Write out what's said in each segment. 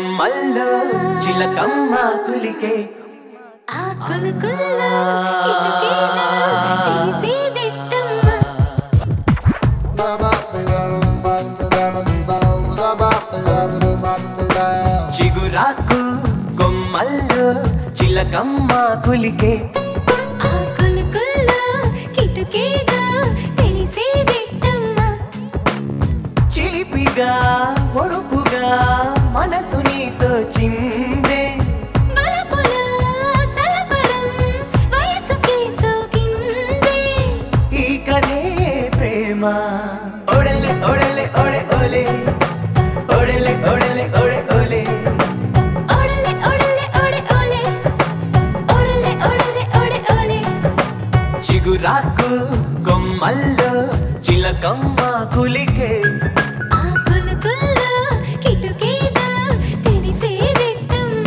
కొమ్మల్లో చిలకమ్మ కులికే ఆకులు కుల్లో కిటుకీలో తీసేదెట్టమ్మ చిగురాకు కొమ్మల్లో చిలకమ్మ కులికే ఆకులు కుల్లో కిటుకీలో తెలిసేదెట్టమ్మ చిలిపిగా ఒడుపుగా మనసు నీతో చిందే బలపుల సలపరం వయసుకే సోకిందే ఈ కథే ప్రేమ ఓడలే ఓడలే ఓడే ఓలే ఓడలే ఓడలే ఓడే ఓలే ఓడలే ఓడలే ఓడే ఓలే ఓడలే ఓడలే ఓడే ఓలే చిగురాకు కొమ్మల్లో చిలకమ్మ కులికే ఆకులు కుల్లో కిటుకీలో తెలిసేదెట్టమ్మ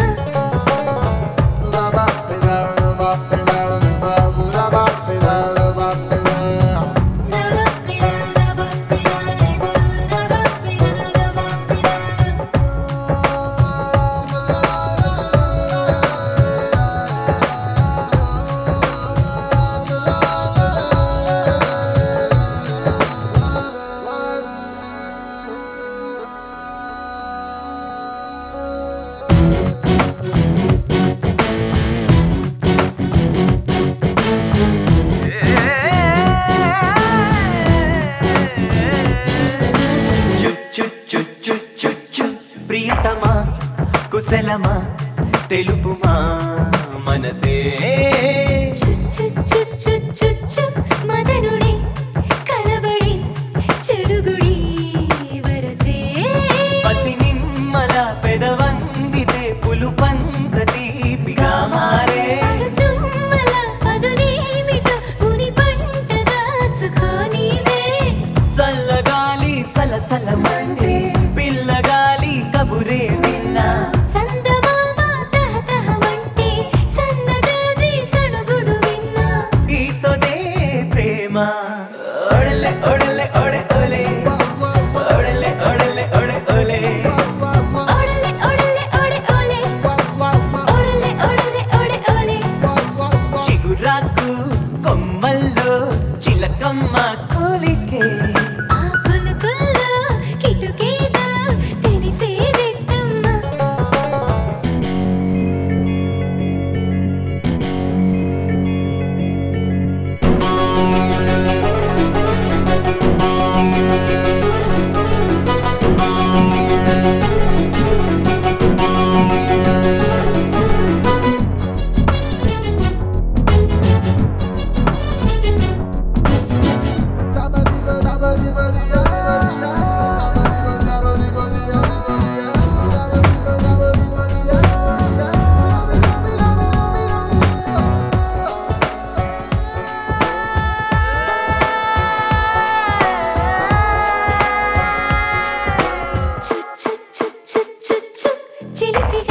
చు చు చు చు చు చు ప్రియతమా కుశలమా తెలుపుమా మనసే చుచ్చు చుచ్చు చుచ్చు మదనుడే కలబడి చెడుగుడి వరసే పసి నిమ్మల పెదవందితే పులుపంత తీపిగా మారే అడుచుమ్మల పదునేమిటో ఉని పంట దాచుకోనివే చల్లగాలి సలసల మండే పిల్లగాలి కబురే విన్నా చందమామ తహతహమంటే సన్నజాజి సణుగుడు విన్నా ఈ సొదే ప్రేమ ఓడలే ఓడలే ఓడే ఓలే ఓడలే ఓడలే ఓడే ఓలే ఓడలే ఓడలే ఓడే ఓలే ఓడలే ఓడలే ఓడే ఓలే చిగురాకు కొమ్మల్లో చిలకమ్మ కోలికే ఆకులు కుల్లో కిటుకీలో తెలిసేదెట్టమ్మ చుచ్చు చుచ్చు చుచ్చు చిలిపిగా